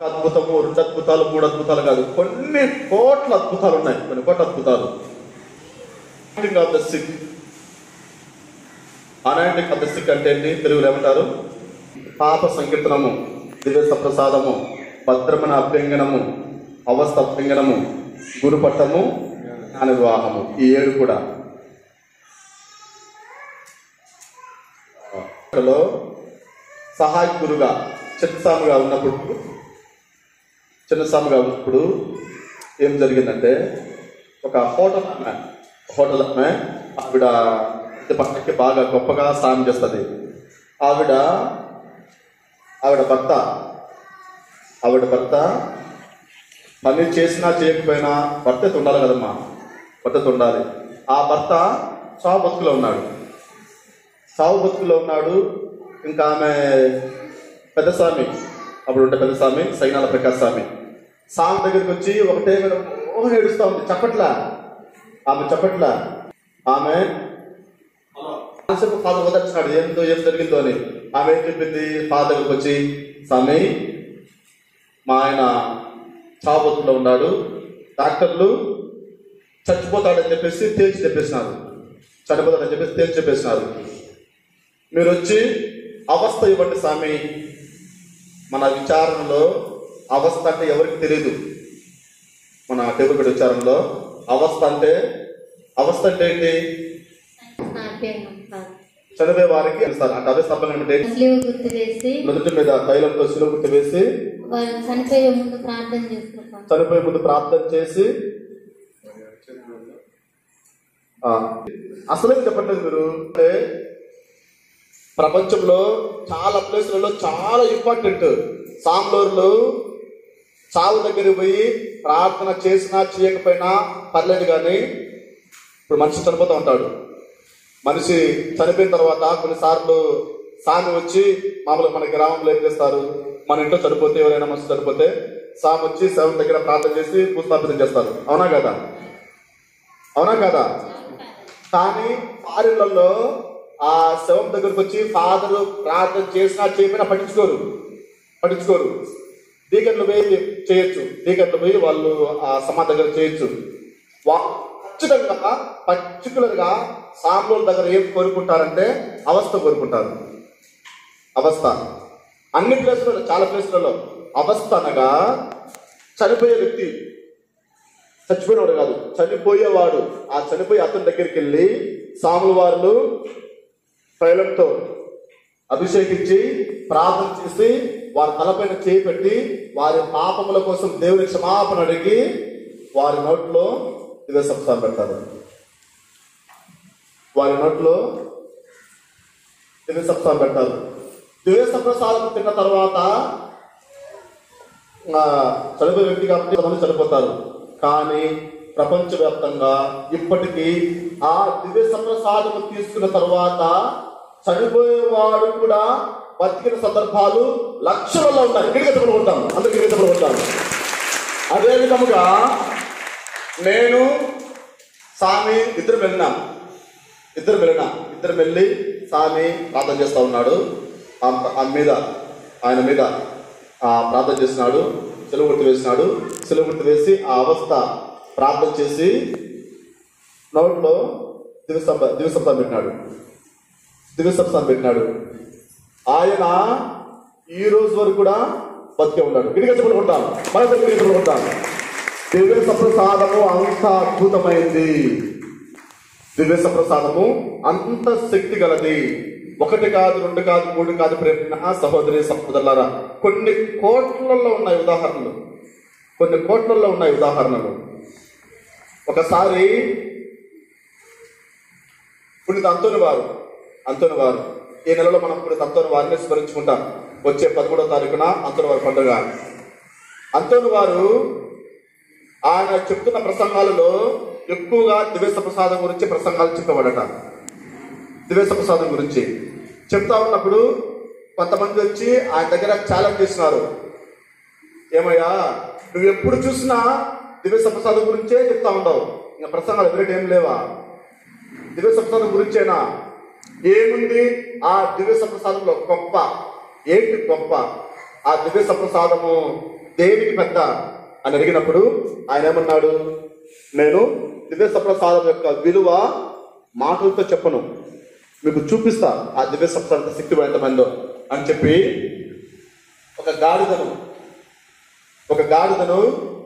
అద్భుతము రెండు అద్భుతాలు మూడు అద్భుతాలు కాదు కొన్ని కోట్ల అద్భుతాలు ఉన్నాయి కొన్ని కోట్ల అద్భుతాలు of the sick anointing of the sick అంటే ఏంటి తెలుగులో ఏమంటారు పాప సంకీర్తనము దివ్య సప్రసాదము భద్రమణ అభ్యంగనము అవస్థ అభ్యంగనము గురుపట్టము జ్ఞాన వివాహము ఈ ఏడు కూడా లో సహాయకురుగా చిన్నస్వామిగా ఉన్నప్పుడు చిన్నస్వామిగా ఉన్నప్పుడు ఏం జరిగిందంటే ఒక హోటల్ ఆమె హోటల్ ఆమె ఆవిడ ఇంటి పక్కకి బాగా గొప్పగా స్నానం చేస్తుంది ఆవిడ ఆవిడ భర్త ఆవిడ భర్త పని చేసినా చేయకపోయినా భర్త ఉండాలి కదమ్మా భర్త ఉండాలి ఆ భర్త చావు బతుకులో ఉన్నాడు చావు బతుకులో ఉన్నాడు ఇంకా ఆమె పెద్ద స్వామి అప్పుడు ఉంటే పెద్ద స్వామి సైనాల ప్రకాశ్ స్వామి స్వామి దగ్గరికి వచ్చి ఒకటే మీద ఓ ఏడుస్తా ఉంది చెప్పట్లా ఆమె చెప్పట్లా ఆమె కాసేపు ఫాదర్ వదర్చినాడు ఏందో ఏం జరిగిందో అని ఆమె ఏం చెప్పింది ఫాదర్ దగ్గరికి వచ్చి స్వామి మా ఆయన చావుబతులో ఉన్నాడు డాక్టర్లు చచ్చిపోతాడని చెప్పేసి తేల్చి చెప్పేసినారు చనిపోతాడని చెప్పేసి తేల్చి చెప్పేసినారు మీరు వచ్చి అవస్థ ఇవ్వండి స్వామి మన విచారణలో అవస్థ అంటే ఎవరికి తెలియదు మన టేబుల్ విచారణలో అవస్థ అంటే అవస్థ అంటే ఏంటి చనిపోయే వారికి ఇస్తారు అంటే అవే స్తంభం అంటే ఏంటి? స్లీవ్ గుర్తు వేసి నుదుటి మీద తైలంతో శిలువ గుర్తు వేసి వాళ్ళు చనిపోయే ముందు ప్రార్థన చేసుకుంటాం చనిపోయే ముందు ప్రార్థన చేసి ఆ, అసలే చెప్పట్లేదు మీరు అంటే ప్రపంచంలో చాలా ప్లేసులలో చాలా ఇంపార్టెంట్ సాంబ్లూరులో చావు దగ్గరికి పోయి ప్రార్థన చేసినా చేయకపోయినా పర్లేదు కానీ ఇప్పుడు మనిషి చనిపోతూ ఉంటాడు మనిషి చనిపోయిన తర్వాత కొన్నిసార్లు సామి వచ్చి మామూలుగా మన గ్రామంలో ఏం చేస్తారు మన ఇంట్లో చనిపోతే ఎవరైనా మనిషి చనిపోతే సామి వచ్చి శవం దగ్గర ప్రార్థన చేసి భూస్థాపితం చేస్తారు అవునా కదా అవునా కదా కానీ ఫారిన్లలో ఆ శవం దగ్గరకు వచ్చి ఫాదర్ ప్రార్థన చేసినా చేయకపోయినా పట్టించుకోరు పట్టించుకోరు డీకన్లు పోయి చేయొచ్చు డీకన్లు పోయి వాళ్ళు ఆ సమాధి దగ్గర చేయొచ్చు వా- ఖచ్చితంగా పర్టికులర్ గా సాంబోల్ దగ్గర ఏం కోరుకుంటారంటే అవస్థ కోరుకుంటారు అవస్థ అన్ని ప్లేసులలో చాలా ప్లేసులలో అవస్థ అనగా చనిపోయే వ్యక్తి చచ్చిపోయినవాడు కాదు చనిపోయేవాడు ఆ చనిపోయే అతని దగ్గరికి వెళ్ళి సాముల వారు తైలంతో అభిషేకించి ప్రార్థన చేసి వారి తలపైన చేయి పెట్టి వారి పాపముల కోసం దేవుని క్షమాపణ అడిగి వారి నోట్లో దివ్య సంస్థానం పెడతారు వారి నోట్లో దివ్య సంస్థానం పెడతారు దివ్య సంప్రసాదం తిన్న తర్వాత ఆ, చనిపోయే వ్యక్తి కాబట్టి కొంతమంది చనిపోతారు కానీ ప్రపంచవ్యాప్తంగా ఇప్పటికీ ఆ దివ్య సంప్రసాదము తీసుకున్న తర్వాత చనిపోయేవాడు కూడా బతికిన సందర్భాలు లక్షలలో ఉన్నాయి గిరిగత పడుకుంటాం అందరికి గిరిగత పడుకుంటాం అదే విధముగా నేను స్వామి ఇద్దరు వెళ్ళినాం ఇద్దరు వెళ్ళినా ఇద్దరు వెళ్ళి స్వామి ప్రార్థన చేస్తా ఉన్నాడు ఆ- ఆ మీద ఆయన మీద ఆ ప్రార్థన చేసినాడు సెలవు గుర్తు వేసినాడు సెలవు గుర్తు వేసి ఆ అవస్థ ప్రార్థన చేసి నోట్లో దివసంబ దివసంతం పెట్టినాడు దివసంతం పెట్టినాడు ఆయన ఈ రోజు వరకు కూడా బతికే ఉన్నాడు గిడిగా చెప్పుకుంటాం మన గిడిగా చెప్పుకుంటాం దివ్య సప్రసాదము అంత అద్భుతమైంది దివ్య సప్రసాదము అంత శక్తి గలది ఒకటి కాదు రెండు కాదు మూడు కాదు ప్రేమ సహోదరి సహోదరులారా కొన్ని కోట్లలో ఉన్నాయి ఉదాహరణలు కొన్ని కోట్లలో ఉన్నాయి ఉదాహరణలు ఒకసారి పుణిత అంతోని వారు అంతోని వారు ఈ నెలలో మనం పుణిత అంతోని వారిని స్మరించుకుంటాం వచ్చే పదమూడవ తారీఖున అంతోని వారి పండుగ అంతోని వారు ఆయన చెప్తున్న ప్రసంగాలలో ఎక్కువగా దివేశ ప్రసాదం గురించి ప్రసంగాలు చెప్పబడట దివేశ ప్రసాదం గురించి చెప్తా ఉన్నప్పుడు కొంతమంది వచ్చి ఆయన దగ్గర ఛాలెంజ్ చేసినారు ఏమయ్యా నువ్వు ఎప్పుడు చూసినా దివేశ ప్రసాదం గురించే చెప్తా ఉండవు ఇంకా ప్రసంగాలు ఎదురేటి ఏం లేవా దివ్య ప్రసాదం గురించేనా ఏముంది ఆ దివ్య ప్రసాదంలో గొప్ప ఏంటి గొప్ప ఆ దివ్య ప్రసాదము దేనికి పెద్ద అని అడిగినప్పుడు ఆయన ఏమన్నాడు నేను దివ్య సప్రసాదం యొక్క విలువ మాటలతో చెప్పను మీకు చూపిస్తా ఆ దివ్య సప్రసాద శక్తి ఎంతమందో అని చెప్పి ఒక గాడిదను ఒక గాడిదను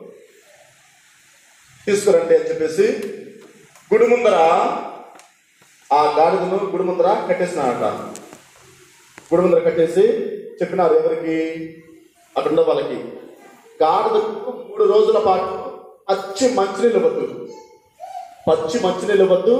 తీసుకురండి అని చెప్పేసి గుడి ముందర ఆ గాడిదను గుడి ముందర కట్టేసినాడట గుడి ముందర కట్టేసి చెప్పినారు ఎవరికి అక్కడ ఉన్న వాళ్ళకి గాడిదకు మూడు రోజుల పాటు పచ్చి మంచినీళ్ళు వద్దు పచ్చి మంచినీళ్ళు వద్దు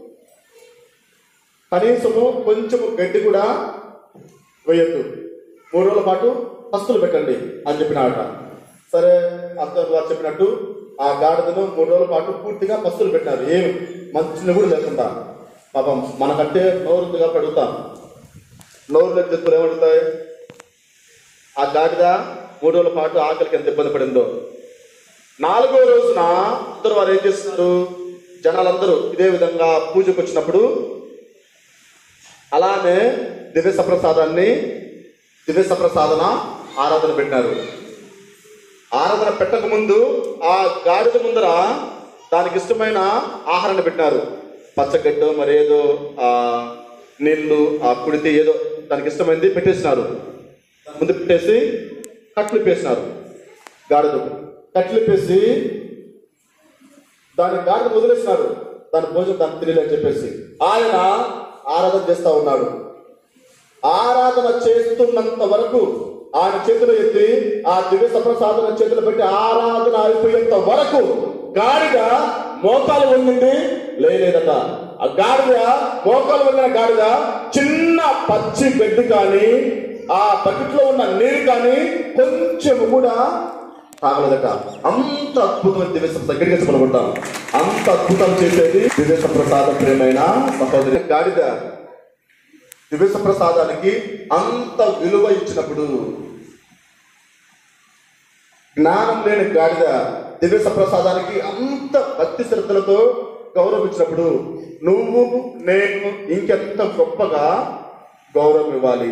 కనీసము కొంచెము గడ్డి కూడా వేయద్దు మూడు రోజుల పాటు పస్తులు పెట్టండి అని చెప్పినాడట సరే అత్తగారు వారు చెప్పినట్టు ఆ గాడిదను మూడు రోజుల పాటు పూర్తిగా పస్తులు పెట్టినారు ఏం మంచిని కూడా లేకుండా పాపం మనకంటే నోరుంది కాబట్టి అడుగుతాం నోరు లేని జంతువులు ఏమడుగుతాయి ఆ గాడిద మూడు రోజుల పాటు ఆకలికి ఎంత ఇబ్బంది పడిందో నాలుగో రోజున అందరూ వారు ఏం చేస్తున్నారు జనాలందరూ ఇదే విధంగా పూజకు వచ్చినప్పుడు అలానే దివ్య సప్రసాదాన్ని దివ్య సప్రసాదన ఆరాధన పెట్టినారు ఆరాధన పెట్టక ముందు ఆ గాడిద ముందర దానికి ఇష్టమైన ఆహారాన్ని పెట్టినారు పచ్చగడ్డ మరేదో ఆ నీళ్లు ఆ కుడితి ఏదో దానికి ఇష్టమైనది పెట్టేసినారు ముందు పెట్టేసి కట్లు పేసినారు గాడిద కట్లు పేసి దాని గాడిద వదిలేసినారు దాని భోజనం దాన్ని తినలేని చెప్పేసి ఆయన ఆరాధన చేస్తా ఉన్నాడు ఆరాధన చేస్తున్నంత వరకు ఆయన చేతులు ఎత్తి ఆ దివ్య సప్రసాదన చేతులు పెట్టి ఆరాధన అయిపోయేంత వరకు గాడిద మోకాలు వండింది లేదట ఆ గాడిద మోకాలు వండిన గాడిద చిన్న పచ్చి గడ్డి కానీ ఆ బకెట్లో ఉన్న నీరు కానీ కొంచెం కూడా తాగలేదట అంత అద్భుతమైన దివ్య సప్రసాదం దగ్గరికి చెప్పనుకుంటాం అంత అద్భుతం చేసేది దివ్య సప్రసాద ప్రేమైన సహోదరి గాడిద దివ్య ప్రసాదానికి అంత విలువ ఇచ్చినప్పుడు జ్ఞానం లేని గాడిద దివ్య ప్రసాదానికి అంత భక్తి శ్రద్ధలతో గౌరవించినప్పుడు నువ్వు నేను ఇంకెంత గొప్పగా గౌరవం ఇవ్వాలి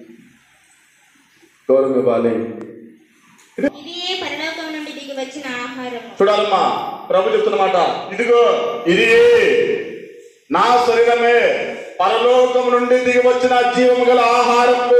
గౌరవం ఇవ్వాలి ఇదే పరలోకం నుండి దిగి వచ్చిన ఆహారము చూడాలమ్మా ప్రభు చెప్తున్నమాట ఇదిగో ఇది నా శరీరమే పరలోకం నుండి దిగి వచ్చిన జీవము గల ఆహారము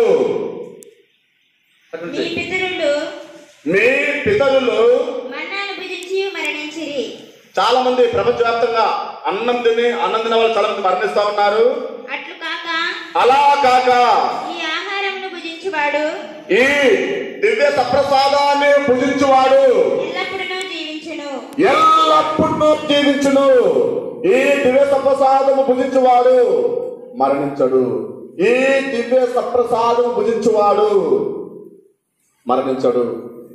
మీ పితరులు మీ పితరులు మన్నాను భుజించి మరణించిరి చాలా మంది ప్రపంచవ్యాప్తంగా అన్నం తిని అన్నం తిన వాళ్ళు చాలా మంది మరణిస్తా ఉన్నారు అట్లు కాక అలా కాక ఈ ఆహారమును భుజించువాడు ఈ దివ్య సప్రసాదాన్ని భుజించువాడు ఎల్లప్పుడూ జీవించును ఎల్లప్పుడూ జీవించును ఈ దివ్య సప్రసాదము భుజించువాడు మరణించడు ఈ దివ్య సప్రసాదము భుజించువాడు మరణించడు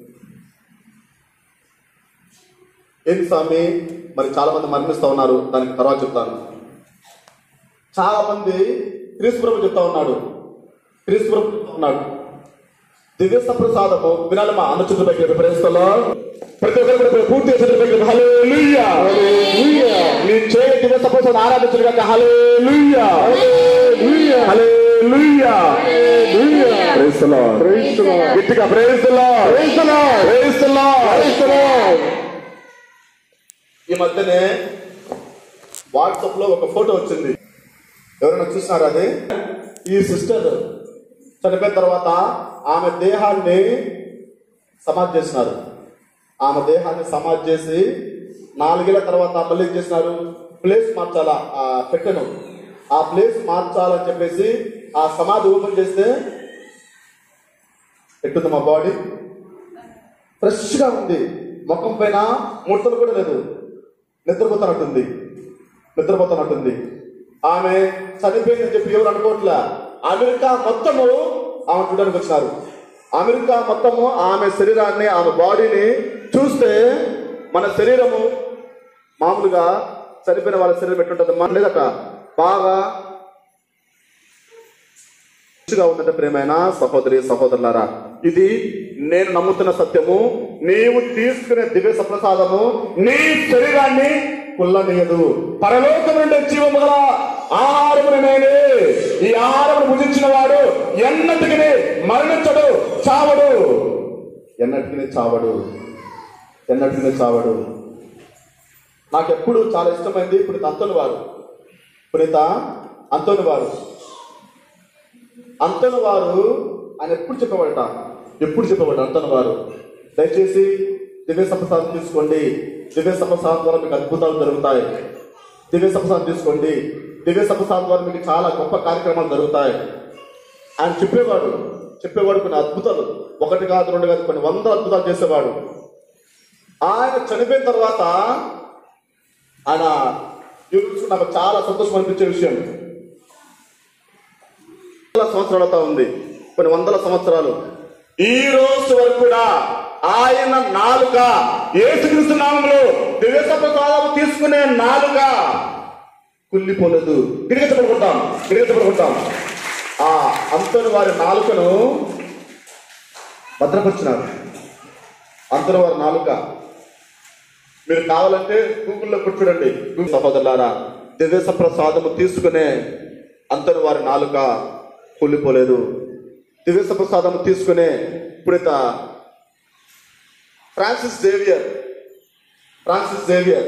ఏంటి స్వామి మరి చాలా మంది మరణిస్తా ఉన్నారు దానికి తర్వాత చెప్తాను చాలా మంది క్రీస్తుప్రభు చెప్తా ఉన్నాడు క్రీస్తుప్రభు చెప్తా ఉన్నాడు దివ్య సప్రసాదము వినాలమ్మా అన్న చుట్టుపక్కల విపరీస్తలో ప్రతి ఒక్కరు కూడా పూర్తి చుట్టుపక్కల హల్లెలూయా నీ చేయ దివ్య సప్రసాదం ఆరాధించరు కాక హల్లెలూయా హల్లెలూయా praise the Lord Praise the Lord. గట్టిగా praise the Lord praise the Lord praise the Lord praise the Lord ఈ మధ్యనే వాట్సాప్ లో ఒక ఫోటో వచ్చింది ఎవరైనా చూసినారా అది ఈ సిస్టర్ చనిపోయిన తర్వాత ఆమె దేహాన్ని సమాధి చేసినారు ఆమె దేహాన్ని సమాధి చేసి నాలుగేళ్ల తర్వాత మళ్ళీ ఏం చేసినారు ప్లేస్ మార్చాలా ఆ పెట్టెను ఆ ప్లేస్ మార్చాలని చెప్పేసి ఆ సమాధి ఓపెన్ చేస్తే ఎట్టుంది మా బాడీ ఫ్రెష్ గా ఉంది ముఖం పైన ముడతలు కూడా లేదు నిద్రపోతున్నట్టుంది నిద్రపోతున్నట్టుంది ఆమె చనిపోయిందని చెప్పి ఎవరు అనుకోవట్లే అమెరికా మొత్తము ఆమె చూడడానికి వచ్చినారు అమెరికా మొత్తము ఆమె శరీరాన్ని ఆమె బాడీని చూస్తే మన శరీరము మామూలుగా చనిపోయిన వాళ్ళ శరీరం ఎట్లుంటుంది మన లేదట బాగా మంచిగా ఉందంటే ప్రేమైన సహోదరి సహోదరులారా ఇది నేను నమ్ముతున్న సత్యము నీవు తీసుకునే దివ్య సప్రసాదము నీ శరీరాన్ని కుల్లనీయదు పరలోకం నుండి జీవము గల ఆహారమును నేనే ఈ ఆహారమును భుజించిన వాడు ఎన్నటికి మరణించడు చావడు ఎన్నటికి చావడు ఎన్నటికి చావడు నాకెప్పుడు చాలా ఇష్టమైంది పునీత అంతోని వారు పునీత అంతోని వారు అంతోని వారు ఆయన ఎప్పుడు చెప్పబడట ఎప్పుడు చెప్పబడ్డ అంతోని వారు దయచేసి దివ్య సంప్రసాదం తీసుకోండి దివ్య సంప్రసాదం ద్వారా మీకు అద్భుతాలు జరుగుతాయి దివ్య సంప్రసాదం తీసుకోండి దివ్య సంప్రసాదం ద్వారా మీకు చాలా గొప్ప కార్యక్రమాలు జరుగుతాయి ఆయన చెప్పేవాడు చెప్పేవాడు కొన్ని అద్భుతాలు ఒకటి కాదు రెండు కాదు కొన్ని వందల అద్భుతాలు చేసేవాడు ఆయన చనిపోయిన తర్వాత ఆయన ఈ రోజు నాకు చాలా సంతోషం అనిపించే విషయం వందల సంవత్సరాలు అవుతా ఉంది కొన్ని వందల సంవత్సరాలు ఈ రోజు వరకు కూడా ఆయన నాలుక ఏసుక్రీస్తు నామంలో దివ్య ప్రసాదం తీసుకునే నాలుక కుళ్ళిపోలేదు గిడిగ చెప్పడుకుంటాం గిడిగ చెప్పడుకుంటాం ఆ అంతను వారి నాలుకను భద్రపరిచినారు అంతను వారి నాలుక మీరు కావాలంటే గూగుల్లో కొట్టి చూడండి గూగుల్ సహోదరులారా దివ్య ప్రసాదము తీసుకునే అంతను వారి నాలుక కూలిపోలేదు దివ్య ప్రసాదము తీసుకునే ఇప్పుడిత ఫ్రాన్సిస్ జేవియర్ ఫ్రాన్సిస్ జేవియర్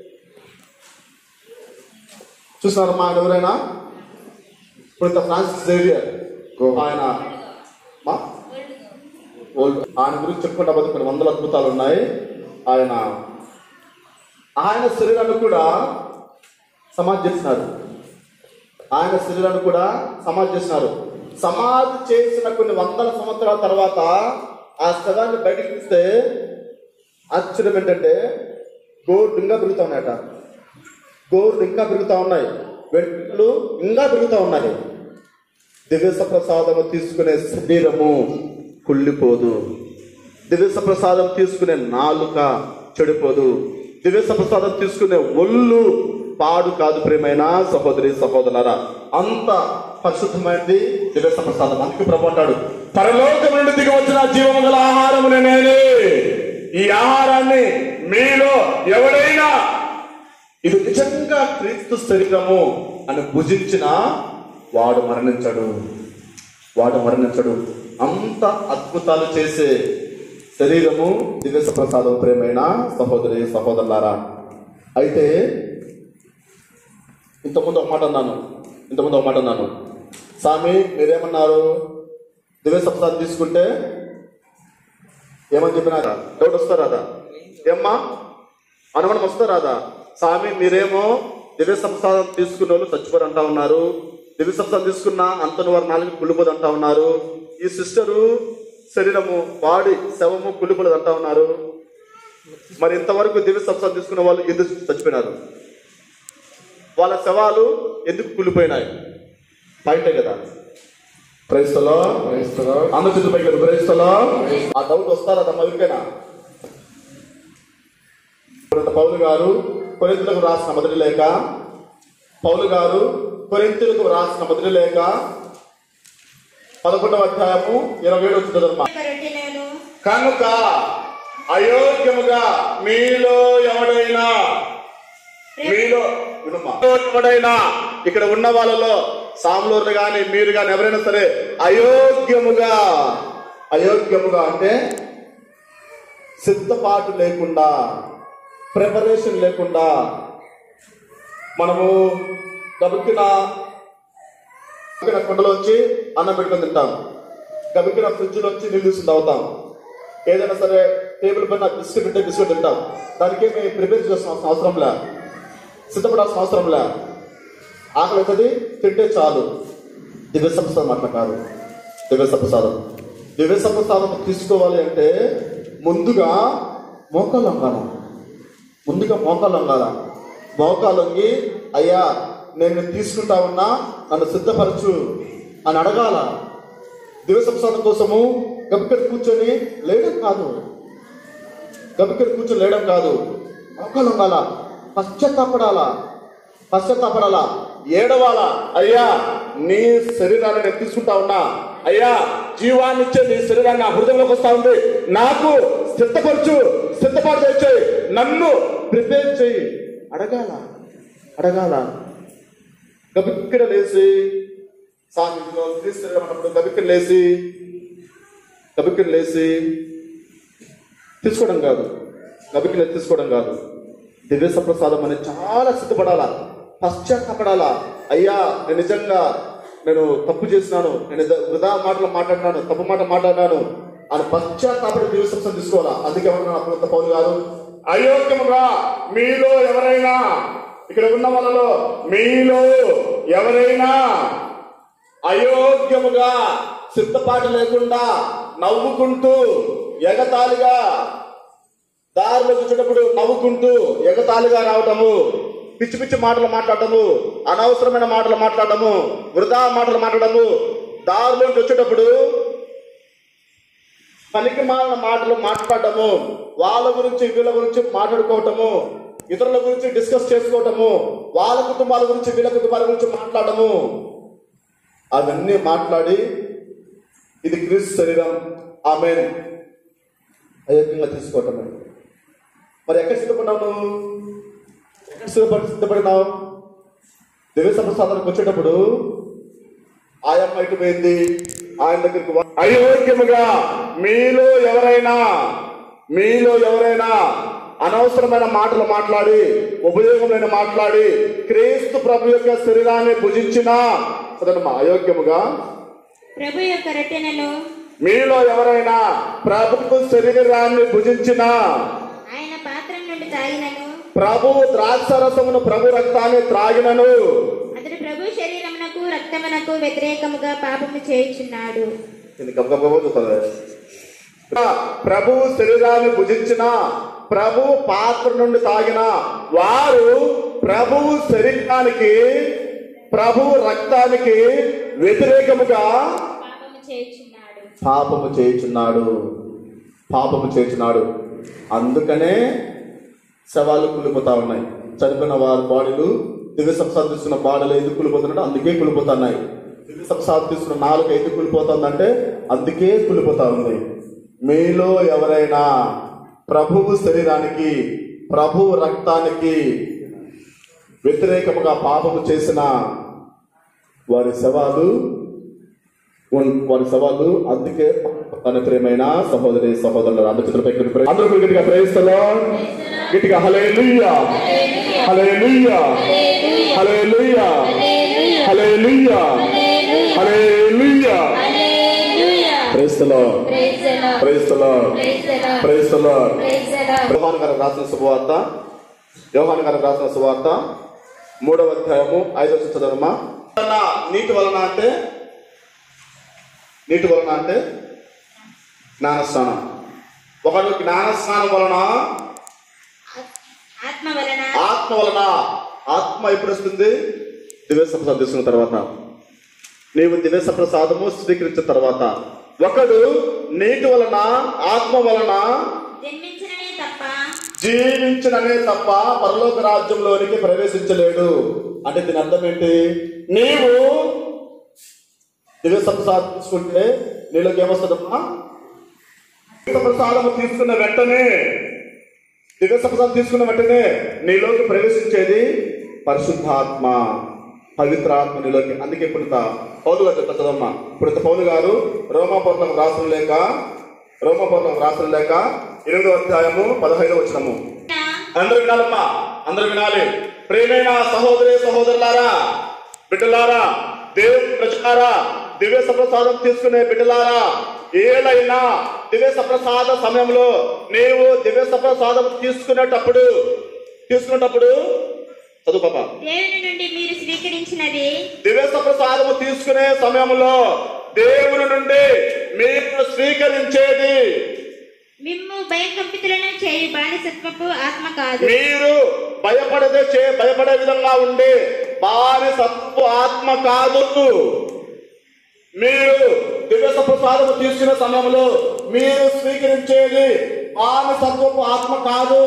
చూసినారు మా ఆయన ఎవరైనా ఇప్పుడిత ఫ్రాన్సిస్ జేవియర్ ఆయన మా ఓల్డ్ ఆయన గురించి చెప్పుకుంటా పోతే కొన్ని వందల అద్భుతాలు ఉన్నాయి ఆయన ఆయన శరీరాన్ని కూడా సమాధి చేసినారు ఆయన శరీరాన్ని కూడా సమాధి చేసినారు సమాధి చేసిన కొన్ని వందల సంవత్సరాల తర్వాత ఆ శవాన్ని బయటకు తీస్తే ఆశ్చర్యం ఏంటంటే గోర్లు ఇంకా పెరుగుతా ఉన్నాయట గోర్లు ఇంకా పెరుగుతా ఉన్నాయి వెంట్రుకలు ఇంకా పెరుగుతా ఉన్నాయి దివ్య ప్రసాదము తీసుకునే శరీరము కుళ్ళిపోదు దివ్య ప్రసాదం తీసుకునే నాలుక చెడిపోదు దివ్య ప్రసాదం తీసుకునే ఒళ్ళు పాడు కాదు ప్రేమైన సహోదరి సహోదరులారా అంత పరిశుద్ధమైనది దివ్య ప్రసాదం అందుకు ప్రభు అంటాడు పరలోకం నుండి దిగి వచ్చిన జీవము గల ఆహారమునే నేనే ఈ ఆహారాన్ని మీలో ఎవడైనా ఇది నిజంగా క్రీస్తు శరీరము అని భుజించిన వాడు మరణించడు వాడు మరణించడు అంత అద్భుతాలు చేసే శరీరము దివ్య ప్రసాదం ప్రేమైన సహోదరి సహోదరులారా అయితే ఇంతకుముందు ఒక మాట అన్నాను ఇంతకుముందు ఒక మాట అన్నాను స్వామి మీరేమన్నారు దివ్య ప్రసాదం తీసుకుంటే ఏమని చెప్పినారా డౌట్ వస్తారా అదా ఏమ్మా అనుమానం వస్తారాదా స్వామి మీరేమో దివ్య సంస్థానం తీసుకున్న వాళ్ళు చచ్చిపోరు అంటా ఉన్నారు దివ్య సంస్థానం తీసుకున్న అంతను వారు నాలుగు కుళ్ళిపోదు అంటా ఉన్నారు ఈ సిస్టరు శరీరము బాడీ శవము కుళ్ళిపోలేదు అంటా ఉన్నారు మరి ఇంతవరకు దివ్య సంస్థానం తీసుకున్న వాళ్ళు ఎందుకు చచ్చిపోయినారు వాళ్ళ శవాలు ఎందుకు కుళ్ళిపోయినాయి పాయింటే కదా క్రైస్తలో అన్న చుట్టుపై కదా క్రైస్తలో ఆ డౌట్ వస్తారా తమ ఎవరికైనా ఇప్పుడు పౌలు గారు కొరింతలకు రాసిన మొదటి లేఖ పౌలు గారు కొరింతలకు రాసిన మొదటి లేఖ పదకొండవ అధ్యాయము ఇరవై ఏడు వచ్చిన రొట్టెలను కనుక అయోగ్యముగా మీలో ఎవడైనా మీలో వినుమా. ఎవడైనా ఇక్కడ ఉన్న వాళ్ళలో సామ్లూరు గాని మీరు గాని ఎవరైనా సరే అయోగ్యముగా అయోగ్యముగా అంటే సిద్ధపాటు లేకుండా ప్రిపరేషన్ లేకుండా మనము గబుక్కిన గబుక్కిన కుండలోంచి అన్నం పెట్టుకొని తింటాం గబుక్కిన ఫ్రిడ్జ్ లోంచి నీళ్ళు తీసుకుని తాగుతాం ఏదైనా సరే టేబుల్ పైన బిస్కెట్ ఉంటే బిస్కెట్ తింటాం దానికి మేము ప్రిపేర్ చేసిన అవసరం లే సిద్ధపడాల్సిన అవసరం లే ఆకలి అవుతుంది తింటే చాలు దివ్య సంప్రసాదం అట్లా కాదు దివ్య సంప్రసాదం దివ్య సంప్రసాదం తీసుకోవాలి అంటే ముందుగా మోకాలు వంగాల ముందుగా మోకాలు వంగాల మోకాలు వంగి అయ్యా నేను తీసుకుంటా ఉన్నా నన్ను సిద్ధపరచు అని అడగాల దివ్య సంప్రసాదం కోసము గబిక్కడ కూర్చొని లేయడం కాదు గబిక్కడ కూర్చొని లేయడం కాదు మోకాలు వంగాల పశ్చాత్తాపడాలా పశ్చాత్తాపడాలా ఏడవాలా అయ్యా నీ శరీరాన్ని నేను తీసుకుంటా ఉన్నా అయ్యా జీవాన్ని ఇచ్చే నీ శరీరాన్ని నా హృదయంలోకి వస్తా ఉంది నాకు సిద్ధపరచు సిద్ధపాటు చేయి నన్ను ప్రిపేర్ చేయి అడగాల అడగాల గబిక్కడ లేచి సామి క్రీస్తు శరీరం అన్నప్పుడు గబిక్కడ లేచి గబిక్కడ లేచి తీసుకోవడం కాదు నబికిన తీసుకోవడం కాదు దివ్య ప్రసాదం అనేది చాలా సిద్ధపడాలా పశ్చాత్తపడాలా అయ్యా నేను నిజంగా నేను తప్పు చేసినాను నేను ఇద- వృధా మాటలు మాట్లాడినాను తప్పు మాట మాట్లాడినాను అని పశ్చాత్తాపడి దివ్య ప్రసాదం తీసుకోవాలా అందుకే ఏమన్నా అప్పుడు పౌలు గారు అయోగ్యముగా మీలో ఎవరైనా ఇక్కడ ఉన్న వాళ్ళలో మీలో ఎవరైనా అయోగ్యముగా సిద్ధపాటు లేకుండా నవ్వుకుంటూ ఎగతాళిగా దారిలో కూర్చున్నప్పుడు నవ్వుకుంటూ ఎగతాళిగా రావటము పిచ్చి పిచ్చి మాటలు మాట్లాడటము అనవసరమైన మాటలు మాట్లాడటము వృధా మాటలు మాట్లాడము దారిలోకి వచ్చేటప్పుడు పనికి మాలిన మాటలు మాట్లాడటము వాళ్ళ గురించి వీళ్ళ గురించి మాట్లాడుకోవటము ఇతరుల గురించి డిస్కస్ చేసుకోవటము వాళ్ళ కుటుంబాల గురించి వీళ్ళ కుటుంబాల గురించి మాట్లాడటము అవన్నీ మాట్లాడి ఇది క్రీస్తు శరీరం ఆమె అయోగ్యంగా తీసుకోవటము మరి ఎక్కడ సిద్ధపడ్డావు నువ్వు ఎక్కడ సిద్ధపడి సిద్ధపడినావు దివ్య ప్రసాదానికి వచ్చేటప్పుడు ఆయమ్మ ఇటు పోయింది ఆయన దగ్గరికి వా- అయోగ్యముగా మీలో ఎవరైనా మీలో ఎవరైనా అనవసరమైన మాటలు మాట్లాడి ఉపయోగం లేని మాట్లాడి క్రీస్తు ప్రభు యొక్క శరీరాన్ని భుజించినా సరేనమ్మా అయోగ్యముగా ప్రభు యొక్క రొట్టెనను మీలో ఎవరైనా ప్రభుత్వ శరీరాన్ని భుజించినా ఆయన పాత్ర నుండి తాగినను ప్రభు ద్రాక్షరసమును ప్రభు రక్తాన్ని త్రాగినను అతడు ప్రభు శరీరమునకు రక్తమునకు వ్యతిరేకముగా పాపము చేయుచున్నాడు ఇది గబగబా చూస్తుంది ప్రభు శరీరాన్ని భుజించిన ప్రభు పాత్ర నుండి తాగిన వారు ప్రభు శరీరానికి ప్రభు రక్తానికి వ్యతిరేకముగా పాపము చేయుచున్నాడు పాపము చేయుచున్నాడు పాపము చేయుచున్నాడు అందుకనే శవాలు కూలిపోతా ఉన్నాయి చనిపోయిన వారి బాడీలు దివ్య సంసారం తీసుకున్న బాడీలు ఎందుకు కూలిపోతున్నాడు అందుకే కూలిపోతున్నాయి దివ్య సంసారం తీసుకున్న నాలుక ఎందుకు కూలిపోతుందంటే అందుకే కూలిపోతా ఉంది మీలో ఎవరైనా ప్రభువు శరీరానికి ప్రభువు రక్తానికి వ్యతిరేకముగా పాపము చేసిన వారి శవాలు ఉన్- వారి సవాళ్ళు అందుకే తన ప్రేమైన సహోదరి సహోదరులు రామచంద్రపై అందరూ గట్టిగా ప్రేమిస్తలో గట్టిగా హలేలుయ్యా హలేలుయ్యా హలేలుయ్యా హలేలుయ్యా హలేలుయ్యా ప్రేస్తలో ప్రేస్తలో ప్రేస్తలో యోహాన్ గారు రాసిన శుభవార్త యోహాన్ గారు రాసిన శుభవార్త మూడవ అధ్యాయము ఐదవ చదవమ్మా నీటి వలన అంటే నీటి వలన అంటే జ్ఞానస్నానం ఒకడు జ్ఞానస్నానం వలన ఆత్మ వలన ఆత్మ వలన ఆత్మ ఎప్పుడు వస్తుంది దివ్య ప్రసాదం తీసుకున్న తర్వాత నీవు దివ్య ప్రసాదము స్వీకరించిన తర్వాత ఒకడు నీటి వలన ఆత్మ వలన జన్మించిననే తప్ప జీవించడమే తప్ప పరలోక రాజ్యంలోనికి ప్రవేశించలేడు అంటే దీని అర్థం ఏంటి నీవు దివ్య ప్రసాదం తీసుకుంటే నీలోకి ఏమొస్తుందమ్మా దివ్య ప్రసాదం తీసుకున్న వెంటనే దివ్య ప్రసాదం తీసుకున్న వెంటనే నీలోకి ప్రవేశించేది పరిశుద్ధాత్మ పవిత్రాత్మ నీలోకి అందుకే ఇప్పుడు తా- పౌలు గారు చెప్తా చదమ్మా ఇప్పుడు పౌలు గారు రోమాపూర్ణం రాసిన లేక రోమాపూర్ణం రాసిన లేక ఎనిమిదో అధ్యాయము పదహైదో వచ్చినము అందరూ వినాలమ్మా అందరూ వినాలి ప్రేమైన సహోదరి సహోదరులారా బిడ్డలారా దేవుని ప్రజలారా దివ్య సప్రసాదం తీసుకునే బిడ్డలారా ఏలైనా దివ్య సప్రసాద సమయంలో నీవు దివ్య సప్రసాదం తీసుకునేటప్పుడు తీసుకునేటప్పుడు చదువు పాప దేవుని నుండి మీరు స్వీకరించినది దివ్య సప్రసాదము తీసుకునే సమయంలో దేవుని నుండి మీరు స్వీకరించేది మిమ్ము భయకంపితులను చేయు బానిసత్వపు ఆత్మ కాదు మీరు భయపడదే చే భయపడే విధంగా ఉండే బానిసత్వ ఆత్మ కాదు మీరు దివ్య ప్రసాదము తీసుకునే సమయంలో మీరు స్వీకరించేది బానిసత్వపు ఆత్మ కాదు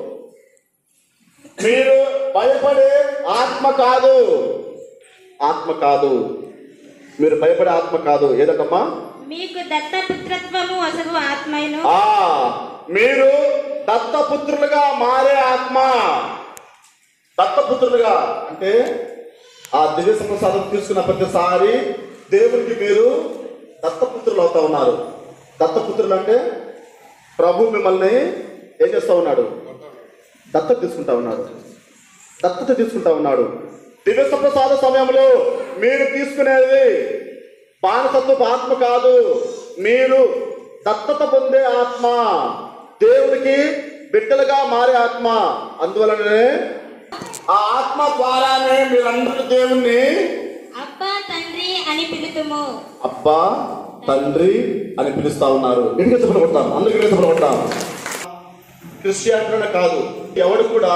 మీరు భయపడే ఆత్మ కాదు ఆత్మ కాదు మీరు భయపడే ఆత్మ కాదు ఏదమ్మా మీకు దత్తపుత్రత్వము వసగు ఆత్మను ఆ మీరు దత్తపుత్రులుగా మారే ఆత్మ దత్తపుత్రులుగా అంటే ఆ దివ్య ప్రసాదం తీసుకున్న ప్రతిసారి దేవునికి మీరు దత్తపుత్రులు అవుతా ఉన్నారు దత్తపుత్రులు అంటే ప్రభు మిమ్మల్ని ఏం చేస్తా ఉన్నాడు దత్తత తీసుకుంటా ఉన్నాడు దత్తత తీసుకుంటా ఉన్నాడు దివ్య ప్రసాద సమయంలో మీరు తీసుకునేది బానిసత్వపు ఆత్మ కాదు మీరు దత్తత పొందే ఆత్మ దేవుడికి బిడ్డలుగా మారే ఆత్మ అందువలనే ఆ ఆత్మ ద్వారానే మీరందరూ దేవుణ్ణి అబ్బా తండ్రి అని పిలుతుము అబ్బా తండ్రి అని పిలుస్తా ఉన్నారు ఎందుకు చెప్పలు కొడతాం అందుకే చెప్పలు కొడతాం క్రిస్టియానిటీలోనే కాదు ఎవడు కూడా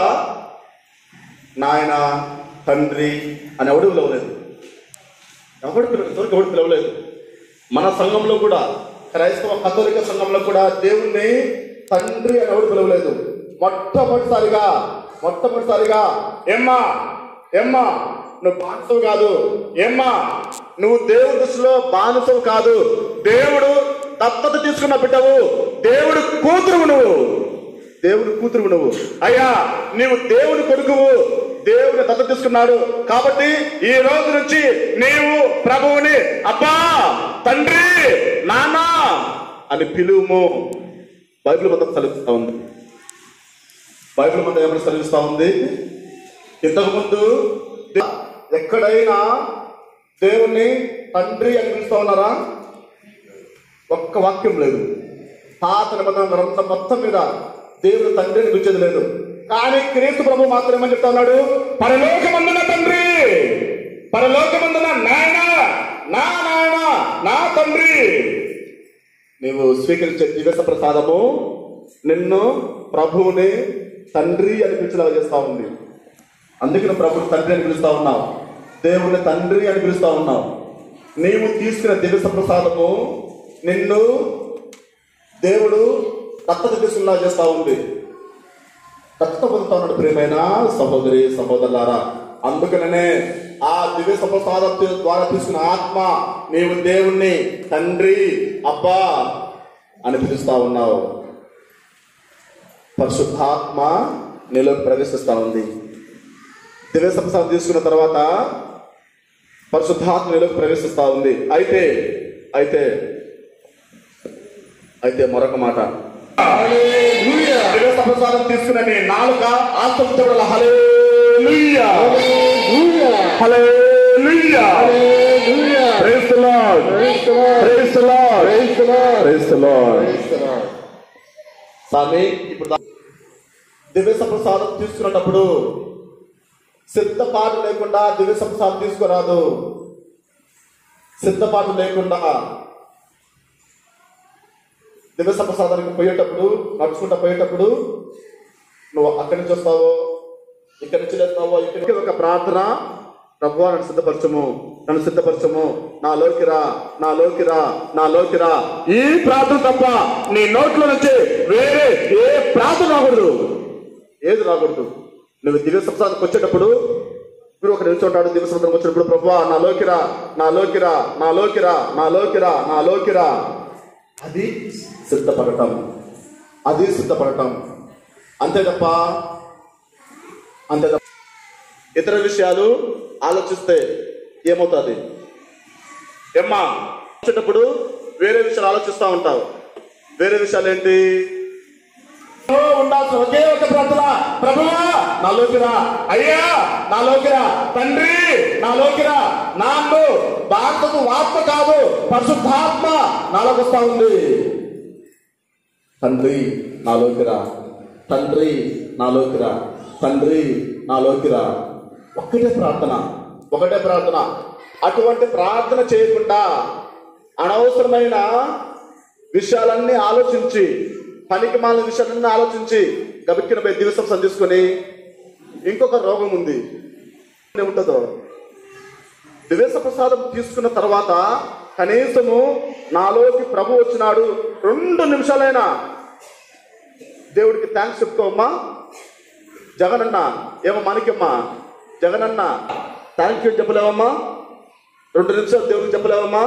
నాయన తండ్రి అని ఎవడు పిలవలేదు ఎవడు పిలవ ఇంతవరకు ఎవడు పిలవలేదు మన సంఘంలో కూడా క్రైస్తవ కథోలిక సంఘంలో కూడా దేవుణ్ణి తండ్రి అని ఎవడు పిలవలేదు మొట్టమొదటిసారిగా మొట్టమొదటిసారిగా ఏమ్మా ఏమ్మా నువ్వు బానిసవు కాదు ఏమ్మా నువ్వు దేవుడి దృష్టిలో బానిసవు కాదు దేవుడు దత్తత తీసుకున్న బిడ్డవు దేవుడు కూతురు నువ్వు దేవుడు కూతురు నువ్వు అయ్యా నీవు దేవుని కొడుకువు దేవుని దత్త తీసుకున్నాడు కాబట్టి ఈ రోజు నుంచి నీవు ప్రభువుని అబ్బా తండ్రి నాన్న అని పిలువుము బైబిల్ మొత్తం సెలవిస్తా ఉంది బైబిల్ మొత్తం ఏమైనా సెలవిస్తా ఉంది ఇంతకు ముందు దే- ఎక్కడైనా దేవుణ్ణి తండ్రి అని పిలుస్తా ఉన్నారా ఒక్క వాక్యం లేదు పాత నిబంధన గ్రంథం మొత్తం మీద దేవుడు తండ్రిని పిలిచేది లేదు కానీ క్రీస్తు ప్రభు మాత్రం ఏమని చెప్తా ఉన్నాడు పరలోకమందున తండ్రి పరలోకమందున నాయన నా నాయన నా తండ్రి నీవు స్వీకరించే దివస ప్రసాదము నిన్ను ప్రభువుని తండ్రి అని పిలిచేలాగా చేస్తా ఉంది అందుకే నువ్వు ప్రభుని తండ్రి అని పిలుస్తా ఉన్నావు దేవుని తండ్రి అని పిలుస్తా ఉన్నావు నీవు తీసుకున్న దివస ప్రసాదము నిన్ను దేవుడు దత్తత తీసుకున్నా చేస్తా ఉంది దత్తత పొందుతా ఉన్నాడు ప్రియమైన సహోదరి సహోదరులారా అందుకనే ఆ దివ్య ప్రసాదం ద్వారా తీసుకున్న ఆత్మ నీవు దేవుణ్ణి తండ్రి అబ్బా అని పిలుస్తా ఉన్నావు పరిశుద్ధాత్మ నీలోకి ప్రవేశిస్తా ఉంది దివ్య ప్రసాదం తీసుకున్న తర్వాత పరిశుద్ధాత్మ నీలోకి ప్రవేశిస్తా ఉంది అయితే అయితే అయితే మరొక మాట దివ్య ప్రసాదం తీసుకున్న నీ నాలుక ఆత్మతో హల్లెలూయా హల్లెలూయా praise the Lord praise the Lord praise the Lord స్వామి ఇప్పుడు దా- దివ్య ప్రసాదం తీసుకున్నప్పుడు సిద్ధపాటు లేకుండా దివ్య ప్రసాదం తీసుకురాదు సిద్ధపాటు లేకుండా దివ్య ప్రసాదానికి పోయేటప్పుడు నడుచుకుంటా పోయేటప్పుడు నువ్వు అక్కడి నుంచి వస్తావో ఇక్కడి నుంచి లేస్తావో ఇక్కడికి ఒక ప్రార్థన ప్రభు నన్ను సిద్ధపరచము నన్ను సిద్ధపరచము నాలోకి రా నాలోకి రా నాలోకి రా ఈ ప్రార్థన తప్ప నీ నోట్లో నుంచి వేరే ఏ ప్రార్థన రాకూడదు ఏది రాకూడదు నువ్వు దివ్య సంసారానికి వచ్చేటప్పుడు మీరు ఒక నిల్చుంటాడు దివ్య సంసారానికి వచ్చినప్పుడు ప్రభు నాలోకి రా నాలోకి రా నాలోకి రా నాలోకి రా నాలోకి రా అది సిద్ధపడటం అది సిద్ధపడటం అంతే తప్ప అంతే తప్ప ఇతర విషయాలు ఆలోచిస్తే ఏమవుతుంది ఏమ్మా వచ్చేటప్పుడు వేరే విషయాలు ఆలోచిస్తూ ఉంటావు వేరే విషయాలు ఏంటి ఓ, ఉండాల్సిన ఒకే ఒక ప్రార్థన ప్రభువా నాలోకి రా అయ్యా నాలోకి రా తండ్రి నాలోకి రా నాన్ను భారతకు ఆత్మ కాదు పరిశుద్ధాత్మ నాలోకి వస్తా ఉంది తండ్రి నాలోకి రా తండ్రి నాలోకి రా తండ్రి నాలోకి రా ఒక్కటే ప్రార్థన ఒకటే ప్రార్థన అటువంటి ప్రార్థన చేయకుండా అనవసరమైన విషయాలన్నీ ఆలోచించి పనికి మాలిన విషయాలన్నీ ఆలోచించి గబిక్కిన పోయి దివసం సంధించుకొని ఇంకొక రోగం ఉంది ఏముంటుందో దివేశ ప్రసాదం తీసుకున్న తర్వాత కనీసము నాలోకి ప్రభు వచ్చినాడు రెండు నిమిషాలైనా దేవుడికి థ్యాంక్స్ చెప్తావమ్మా జగనన్న ఏమో మనకమ్మా జగనన్న థ్యాంక్ యూ చెప్పలేవమ్మా రెండు నిమిషాలు దేవుడికి చెప్పలేవమ్మా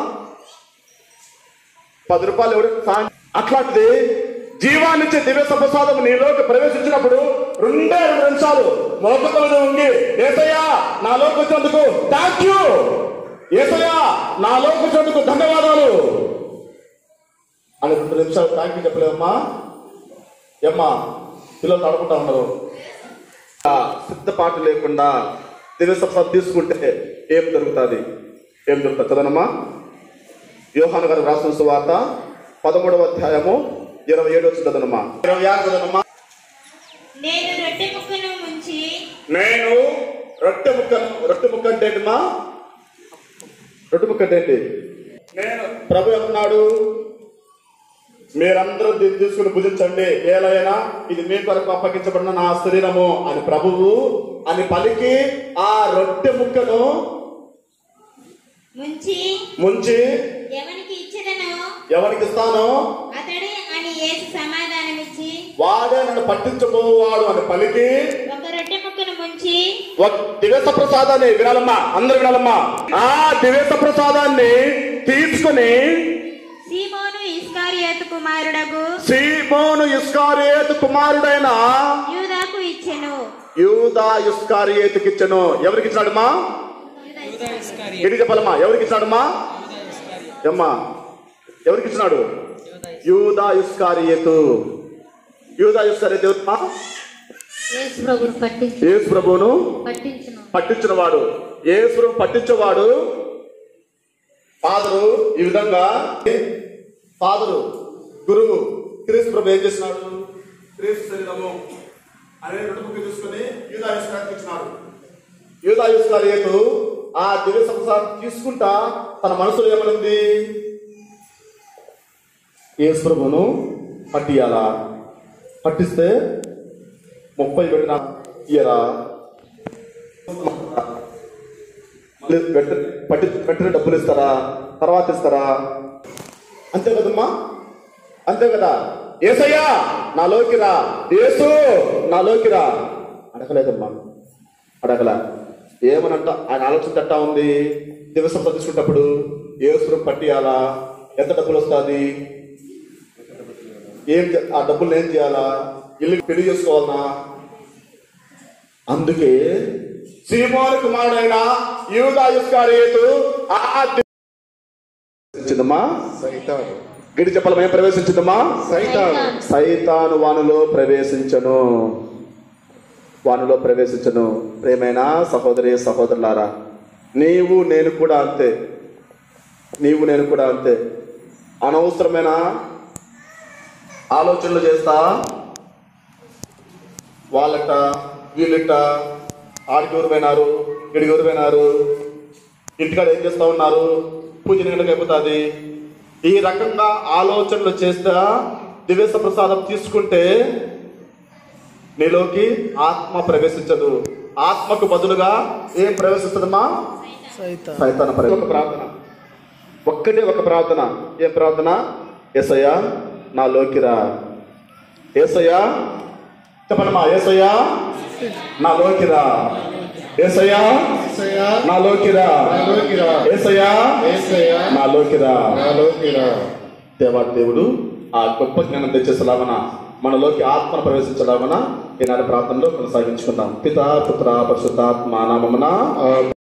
పది రూపాయలు ఎవరికి సాయం అట్లాంటిది జీవాన్నిచ్చే దివ్య ప్రసాదం నీలోకి ప్రవేశించినప్పుడు రెండే రెండు నిమిషాలు మోకత మీద ఉంగి ఏసయ్యా నాలోకి వచ్చినందుకు థ్యాంక్ యూ ఏసయ్యా నాలోకి వచ్చినందుకు ధన్యవాదాలు అని రెండు నిమిషాలు థ్యాంక్ యూ చెప్పలేదమ్మా ఏమ్మా పిల్లలు ఆడుకుంటా ఉన్నారు ఆ సిద్ధపాటు లేకుండా దివ్య సప్తాలు తీసుకుంటే ఏం జరుగుతుంది ఏం జరుగుతుంది చదవనమ్మా యోహాను గారు రాసిన సువార్త పదమూడవ అధ్యాయము ఇరవై ఏడు వచ్చి చదవనమ్మా ఇరవై ఆరు చదవనమ్మా నేను రొట్టె ముక్కను ముంచి నేను రొట్టె ముక్క రొట్టె ముక్క అంటే ఏంటమ్మా రొట్టె ముక్క అంటే ఏంటి నేను ప్రభు ఏమన్నాడు మీరందరూ దీన్ని తీసుకుని భుజించండి ఏలైనా ఇది మీ కొరకు అప్పగించబడిన నా శరీరము అని ప్రభువు అని పలికి ఆ రొట్టె ముక్కను ముంచి ముంచి ఎవనికి ఇచ్చదనో ఎవరికి ఇస్తానో అతడే అని యేసు సమాధానమిచ్చి వాడే నన్ను పట్టించబోవాడు అని పలికి ఒక రొట్టె ముక్కను ముంచి ఒక దివేశ ప్రసాదాన్ని వినాలమ్మా అందరు వినాలమ్మా ఆ దివేశ ప్రసాదాన్ని తీసుకుని సీమోను ఇస్కారియోతు కుమారుడగు సీమోను ఇస్కారియేతు కుమారుడైన యూదాకు ఇచ్చెను యూదా ఇస్కారియేతుకి ఇచ్చను ఎవరికి ఇచ్చాడమ్మా ఎడి చెప్పాలమ్మా ఎవరికి ఇచ్చాడమ్మా అమ్మా ఎవరికి ఇచ్చినాడు యూదా ఇస్కారియేతు యూదా ఇస్కారియేతు ఎవరమ్మా యేసు ప్రభుని పట్టించి యేసు ప్రభువును పట్టించును పట్టించిన వాడు యేసు పట్టించేవాడు ఫాదరు ఈ విధంగా ఫాదరు గురువు క్రీస్తు ప్రభు ఏం చేసినాడు క్రీస్తు శరీరము అనే రెండు ముక్కు తీసుకుని యూదాయుస్కారికి ఇచ్చినాడు యూదాయుస్కారియకు ఆ దివ్య సంసారం తీసుకుంటా తన మనసులో ఏమనుంది యేసు ప్రభును పట్టియాలా పట్టిస్తే ముప్పై పెట్టిన ఇయరా మళ్ళీ పెట్ట పట్టి పెట్టిన డబ్బులు ఇస్తారా తర్వాత ఇస్తారా అంతే కదమ్మా అంతే కదా ఏసయ్యా నాలోకి రా ఏసు నాలోకి రా అడగలేదమ్మా అడగల ఏమనంట ఆయన ఆలోచన ఎట్టా ఉంది దివసం తీసుకున్నప్పుడు ఏసురం పట్టియాలా ఎంత డబ్బులు వస్తుంది ఏం చే- ఆ డబ్బులు ఏం చేయాలా ఇల్లు పెళ్లి చేసుకోవాలనా అందుకే సీమోను కుమారుడైన యూదా ఇస్కారియేతు ఆ ప్రవేశించిందమ్మా సైతాను గిడి చెప్పలం ఏం ప్రవేశించిందమ్మా సైతాను సైతాను వానులో ప్రవేశించను వానులో ప్రవేశించను ప్రేమైన సహోదరి సహోదరులారా నీవు నేను కూడా అంతే నీవు నేను కూడా అంతే అనవసరమైన ఆలోచనలు చేస్తా వాళ్ళట వీళ్ళట ఆడికి ఎవరు పోయినారు ఇడికి ఎవరు పోయినారు ఇంటికాడ ఏం చేస్తా ఉన్నారు పూజ నిండుగా అయిపోతుంది ఈ రకంగా ఆలోచనలు చేస్తా దివేశ ప్రసాదం తీసుకుంటే నీలోకి ఆత్మ ప్రవేశించదు ఆత్మకు బదులుగా ఏం ప్రవేశిస్తుందమ్మా సైతాన ప్రవేశ ఒక ప్రార్థన ఒక్కటే ఒక ప్రార్థన ఏం ప్రార్థన ఏసయ్యా నాలోకి రా ఏసయ్యా చెప్పనమ్మా ఏసయ్యా నాలోకి రా ఏసయ్యా యేసయ్యా, నాలోకి రా నాలోకి రా. ఏసయ్యా యేసయ్యా, నాలోకి రా నాలోకి రా. దేవా దేవుడు ఆ గొప్ప జ్ఞానం తెచ్చేసలాగన మనలోకి ఆత్మను ప్రవేశించలాగన ఈనాటి ప్రార్థనలో కొనసాగించుకుందాం పితా పుత్ర పరిశుద్ధాత్మ నామమున ఆమేన్.